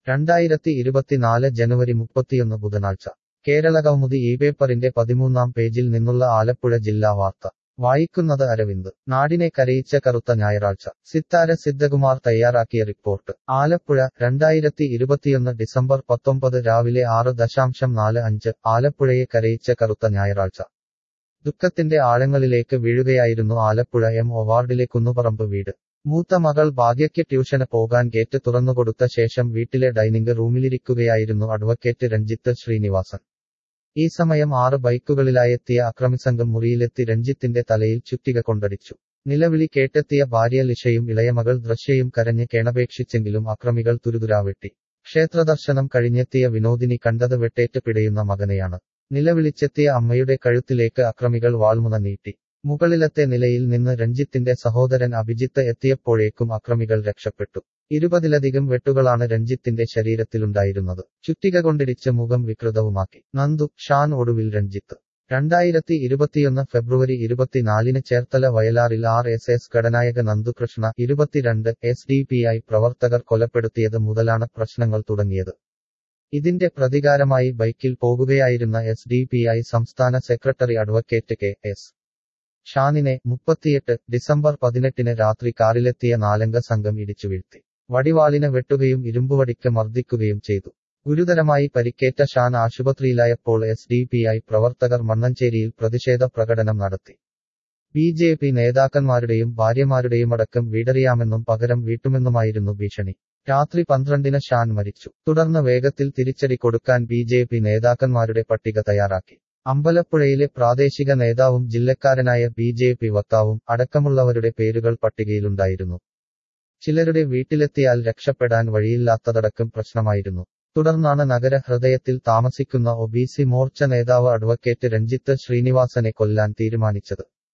രണ്ടായിരത്തി ഇരുപത്തിനാല് ജനുവരി മുപ്പത്തിയൊന്ന് ബുധനാഴ്ച കേരളകൗമുദി ഈ പേപ്പറിന്റെ പതിമൂന്നാം പേജിൽ നിന്നുള്ള ആലപ്പുഴ ജില്ലാ വാർത്ത വായിക്കുന്നത് അരവിന്ദ് നാടിനെ കരയിച്ച കറുത്ത ഞായറാഴ്ച സിത്താര സിദ്ധകുമാർ തയ്യാറാക്കിയ റിപ്പോർട്ട് ആലപ്പുഴ രണ്ടായിരത്തി ഇരുപത്തിയൊന്ന് ഡിസംബർ പത്തൊമ്പത് രാവിലെ ആറ് ദശാംശം നാല് അഞ്ച് ആലപ്പുഴയെ കരയിച്ച കറുത്ത ഞായറാഴ്ച ദുഃഖത്തിന്റെ ആഴങ്ങളിലേക്ക് വീഴുകയായിരുന്നു ആലപ്പുഴ എം ഒ വാർഡിലെ കുന്നുപറമ്പ് വീട് മൂത്ത മകൾ ഭാഗ്യയ്ക്ക് ട്യൂഷന് പോകാൻ ഗേറ്റ് തുറന്നുകൊടുത്ത ശേഷം വീട്ടിലെ ഡൈനിംഗ് റൂമിലിരിക്കുകയായിരുന്നു അഡ്വക്കേറ്റ് രഞ്ജിത്ത് ശ്രീനിവാസൻ ഈ സമയം ആറ് ബൈക്കുകളിലായെത്തിയ അക്രമിസംഘം മുറിയിലെത്തി രഞ്ജിത്തിന്റെ തലയിൽ ചുറ്റിക കൊണ്ടടിച്ചു നിലവിളി കേട്ടെത്തിയ ഭാര്യ ലിഷയും ഇളയമകൾ ദൃശ്യയും കരഞ്ഞ് കേണപേക്ഷിച്ചെങ്കിലും അക്രമികൾ തുരുതുരാ വെട്ടി ക്ഷേത്രദർശനം കഴിഞ്ഞെത്തിയ വിനോദിനി കണ്ടത് വെട്ടേറ്റ് പിടയുന്ന മകനെയാണ് നിലവിളിച്ചെത്തിയ അമ്മയുടെ കഴുത്തിലേക്ക് അക്രമികൾ വാൾമുന നീട്ടി മുകളിലത്തെ നിലയിൽ നിന്ന് രഞ്ജിത്തിന്റെ സഹോദരൻ അഭിജിത്ത് എത്തിയപ്പോഴേക്കും അക്രമികൾ രക്ഷപ്പെട്ടു ഇരുപതിലധികം വെട്ടുകളാണ് രഞ്ജിത്തിന്റെ ശരീരത്തിലുണ്ടായിരുന്നത് ചുറ്റിക കൊണ്ടിടിച്ച് മുഖം വികൃതവുമാക്കി നന്ദു ഷാൻ ഒടുവിൽ രഞ്ജിത്ത് രണ്ടായിരത്തി ഇരുപത്തിയൊന്ന് ഫെബ്രുവരി ഇരുപത്തിനാലിന് ചേർത്തല വയലാറിൽ ആർ എസ് എസ് ഘടനായക നന്ദുകൃഷ്ണ ഇരുപത്തിരണ്ട് എസ് ഡി പി ഐ പ്രവർത്തകർ കൊലപ്പെടുത്തിയത് മുതലാണ് പ്രശ്നങ്ങൾ തുടങ്ങിയത് ഇതിന്റെ പ്രതികാരമായി ബൈക്കിൽ പോകുകയായിരുന്ന എസ് ഡി പി ഐ സംസ്ഥാന സെക്രട്ടറി അഡ്വക്കേറ്റ് കെ എസ് ഷാനിനെ മുപ്പത്തിയെട്ട് ഡിസംബർ പതിനെട്ടിന് രാത്രി കാറിലെത്തിയ നാലംഗ സംഘം ഇടിച്ചു വീഴ്ത്തി വടിവാളിന് വെട്ടുകയും ഇരുമ്പുവടിക്ക് മർദ്ദിക്കുകയും ചെയ്തു ഗുരുതരമായി പരിക്കേറ്റ ഷാൻ ആശുപത്രിയിലായപ്പോൾ എസ് ഡി പി ഐ പ്രവർത്തകർ മണ്ണഞ്ചേരിയിൽ പ്രതിഷേധ പ്രകടനം നടത്തി ബി ജെ പി നേതാക്കന്മാരുടെയും ഭാര്യമാരുടെയുമടക്കം വീടറിയാമെന്നും പകരം വീട്ടുമെന്നുമായിരുന്നു ഭീഷണി രാത്രി പന്ത്രണ്ടിന് ഷാൻ മരിച്ചു തുടർന്ന് വേഗത്തിൽ തിരിച്ചടി കൊടുക്കാൻ ബി ജെ പി നേതാക്കന്മാരുടെ പട്ടിക തയ്യാറാക്കി അമ്പലപ്പുഴയിലെ പ്രാദേശിക നേതാവും ജില്ലക്കാരനായ ബി ജെ പി വക്താവും അടക്കമുള്ളവരുടെ പേരുകൾ പട്ടികയിലുണ്ടായിരുന്നു ചിലരുടെ വീട്ടിലെത്തിയാൽ രക്ഷപ്പെടാൻ വഴിയില്ലാത്തതടക്കം പ്രശ്നമായിരുന്നു തുടർന്നാണ് നഗര ഹൃദയത്തിൽ താമസിക്കുന്ന ഒ ബി സി മോർച്ച നേതാവ് അഡ്വക്കേറ്റ് രഞ്ജിത്ത് ശ്രീനിവാസനെ കൊല്ലാൻ തീരുമാനിച്ചത്